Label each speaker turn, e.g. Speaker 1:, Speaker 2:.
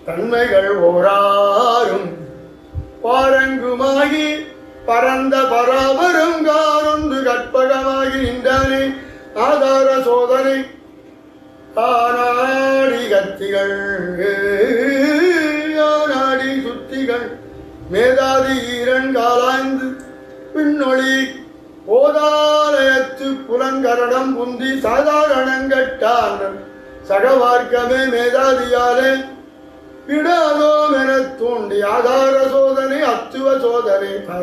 Speaker 1: தன்மைகள் ஓராறும் பாரங்குமாகி பரந்த பராபரம் காரொன்று கற்பகமாகி நின்றானே ஆதார சோதனை ஆனாடி கத்திகள் ஆனாடி சுத்திகள் மேதாதி ஈரன் காலாய்ந்து பின்னொளி போதாலயத்து புலங்கரடம் புந்தி சாதாரணங்கட்டான் சகவார்க்கமே மேதாதியாலே விடாதோம் எனத் தூண்டி ஆதார சோதனை அத்துவ சோதனை